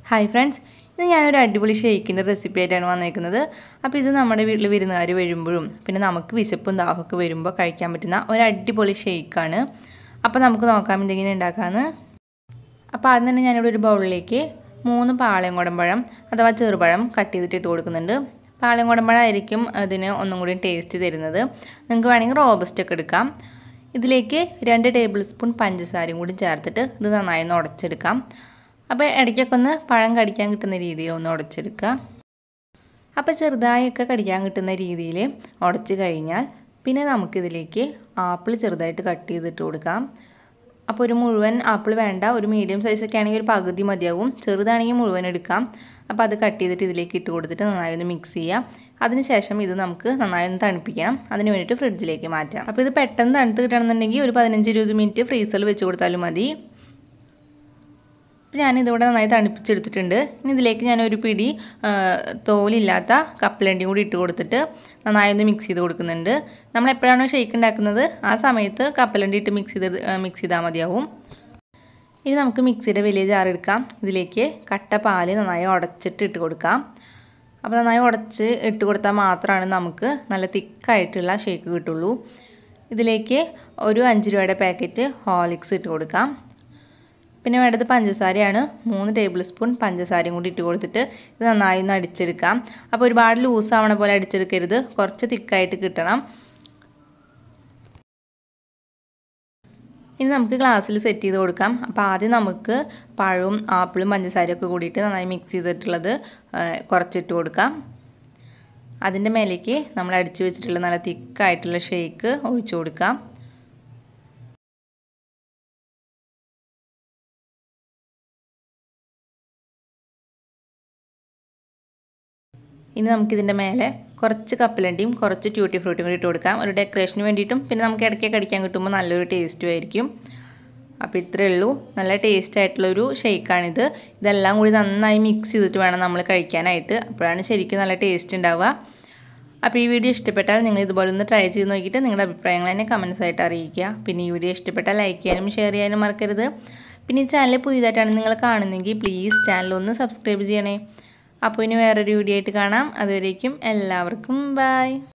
hi friends ഇന്ന് ഞാനൊരു അടിപൊളി ഷേക്കിൻ്റെ റെസിപ്പി ആയിട്ടാണ് വന്നേക്കുന്നത് അപ്പോൾ ഇത് നമ്മുടെ വീട്ടിൽ വിരുന്നുകാർ വരുമ്പോഴും പിന്നെ നമുക്ക് വിശപ്പും ദാഹമൊക്കെ വരുമ്പോൾ കഴിക്കാൻ പറ്റുന്ന ഒരു അടിപൊളി ഷേക്കാണ് അപ്പോൾ നമുക്ക് നോക്കാം എന്തെങ്കിലും ഉണ്ടാക്കാമെന്ന് അപ്പോൾ ആദ്യം തന്നെ ഞാനിവിടെ ഒരു ബൗളിലേക്ക് മൂന്ന് പാളയംകുടം പഴം അഥവാ ചെറുപഴം കട്ട് ചെയ്തിട്ട് ഇട്ട് കൊടുക്കുന്നുണ്ട് പാളയംകുടം പഴം ആയിരിക്കും അതിന് ഒന്നും കൂടി ടേസ്റ്റ് തരുന്നത് നിങ്ങൾക്ക് വേണമെങ്കിൽ റോബസ്റ്റ് ഒക്കെ എടുക്കാം ഇതിലേക്ക് രണ്ട് ടേബിൾ സ്പൂൺ പഞ്ചസാരയും കൂടി ചേർത്തിട്ട് ഇത് നന്നായി ഒന്ന് ഉടച്ചെടുക്കാം അപ്പോൾ ഇടയ്ക്കൊക്കെ ഒന്ന് പഴം കടിക്കാൻ കിട്ടുന്ന രീതിയിൽ ഒന്ന് ഉടച്ചെടുക്കുക അപ്പോൾ ചെറുതായൊക്കെ കടിക്കാൻ കിട്ടുന്ന രീതിയിൽ ഉടച്ച് കഴിഞ്ഞാൽ പിന്നെ നമുക്കിതിലേക്ക് ആപ്പിൾ ചെറുതായിട്ട് കട്ട് ചെയ്തിട്ട് കൊടുക്കാം അപ്പോൾ ഒരു മുഴുവൻ ആപ്പിൾ വേണ്ട ഒരു മീഡിയം സൈസൊക്കെ ആണെങ്കിൽ ഒരു പകുതി മതിയാവും ചെറുതാണെങ്കിൽ മുഴുവൻ എടുക്കാം അപ്പോൾ അത് കട്ട് ചെയ്തിട്ട് ഇതിലേക്ക് ഇട്ട് കൊടുത്തിട്ട് നന്നായി ഒന്ന് മിക്സ് ചെയ്യാം അതിനുശേഷം ഇത് നമുക്ക് നന്നായി ഒന്ന് തണുപ്പിക്കണം അതിന് വേണ്ടിയിട്ട് ഫ്രിഡ്ജിലേക്ക് മാറ്റാം അപ്പോൾ ഇത് പെട്ടെന്ന് തണുത്ത് കിട്ടണമെന്നുണ്ടെങ്കിൽ ഒരു പതിനഞ്ച് ഇരുപത് മിനിറ്റ് ഫ്രീസറിൽ വെച്ച് കൊടുത്താലും മതി അപ്പോൾ ഞാനിതിവിടെ നന്നായി തണുപ്പിച്ചെടുത്തിട്ടുണ്ട് ഇനി ഇതിലേക്ക് ഞാനൊരു പിടി തോലില്ലാത്ത കപ്പലണ്ടിയും കൂടി ഇട്ട് കൊടുത്തിട്ട് നന്നായി ഒന്ന് മിക്സ് ചെയ്ത് കൊടുക്കുന്നുണ്ട് നമ്മൾ എപ്പോഴാണോ ഷേക്ക് ഉണ്ടാക്കുന്നത് ആ സമയത്ത് കപ്പലണ്ടി ഇട്ട് മിക്സ് ചെയ്ത് മിക്സ് ചെയ്താൽ മതിയാവും ഇനി നമുക്ക് മിക്സിയുടെ വലിയ ജാർ എടുക്കാം ഇതിലേക്ക് കട്ട പാല് നന്നായി ഉടച്ചിട്ട് ഇട്ട് കൊടുക്കാം അപ്പോൾ നന്നായി ഉടച്ച് ഇട്ട് കൊടുത്താൽ മാത്രമാണ് നമുക്ക് നല്ല തിക്കായിട്ടുള്ള ഷേക്ക് കിട്ടുള്ളൂ ഇതിലേക്ക് ഒരു അഞ്ച് രൂപയുടെ പാക്കറ്റ് ഹോർലിക്സ് ഇട്ട് കൊടുക്കാം പിന്നെ വേണ്ടത് പഞ്ചസാരയാണ് മൂന്ന് ടേബിൾ സ്പൂൺ പഞ്ചസാരയും കൂടി ഇട്ട് കൊടുത്തിട്ട് ഇത് നന്നായി ഒന്ന് അടിച്ചെടുക്കാം അപ്പോൾ ഒരുപാട് ലൂസ് ആവണ പോലെ അടിച്ചെടുക്കരുത് കുറച്ച് തിക്കായിട്ട് കിട്ടണം ഇനി നമുക്ക് ഗ്ലാസ്സിൽ സെറ്റ് ചെയ്ത് കൊടുക്കാം അപ്പോൾ ആദ്യം നമുക്ക് പഴവും ആപ്പിളും പഞ്ചസാരയൊക്കെ കൂടിയിട്ട് നന്നായി മിക്സ് ചെയ്തിട്ടുള്ളത് കുറച്ചിട്ട് കൊടുക്കാം അതിൻ്റെ മേലേക്ക് നമ്മൾ അടിച്ചു വെച്ചിട്ടുള്ള നല്ല തിക്കായിട്ടുള്ള ഷേക്ക് ഒഴിച്ചു കൊടുക്കാം ഇനി നമുക്കിതിൻ്റെ മേലെ കുറച്ച് കപ്പലണ്ടിയും കുറച്ച് ട്യൂട്ടി ഫ്രൂട്ടും കൂടി ഇട്ട് കൊടുക്കാം ഒരു ഡെക്കറേഷന് വേണ്ടിയിട്ടും പിന്നെ നമുക്ക് ഇടയ്ക്കൊക്കെ അടിക്കാൻ കിട്ടുമ്പോൾ നല്ലൊരു ടേസ്റ്റും ആയിരിക്കും അപ്പോൾ ഇത്രയേ ഉള്ളൂ നല്ല ടേസ്റ്റ് ആയിട്ടുള്ളൊരു ഷേക്കാണിത് ഇതെല്ലാം കൂടി നന്നായി മിക്സ് ചെയ്തിട്ട് വേണം നമ്മൾ കഴിക്കാനായിട്ട് അപ്പോഴാണ് ശരിക്കും നല്ല ടേസ്റ്റ് ഉണ്ടാവുക അപ്പോൾ ഈ വീഡിയോ ഇഷ്ടപ്പെട്ടാൽ നിങ്ങൾ ഇതുപോലെ ഒന്ന് ട്രൈ ചെയ്ത് നോക്കിയിട്ട് നിങ്ങളുടെ അഭിപ്രായങ്ങൾ തന്നെ കമൻസ് ആയിട്ട് അറിയിക്കുക പിന്നെ ഈ വീഡിയോ ഇഷ്ടപ്പെട്ടാൽ ലൈക്ക് ചെയ്യാനും ഷെയർ ചെയ്യാനും മറക്കരുത് പിന്നെ ഈ ചാനൽ പുതിയതായിട്ടാണ് നിങ്ങൾ കാണുന്നതെങ്കിൽ പ്ലീസ് ചാനൽ ഒന്ന് സബ്സ്ക്രൈബ് ചെയ്യണേ അപ്പോൾ ഇനി വേറൊരു വീഡിയോ ആയിട്ട് കാണാം അതുവരേക്കും എല്ലാവർക്കും ബൈ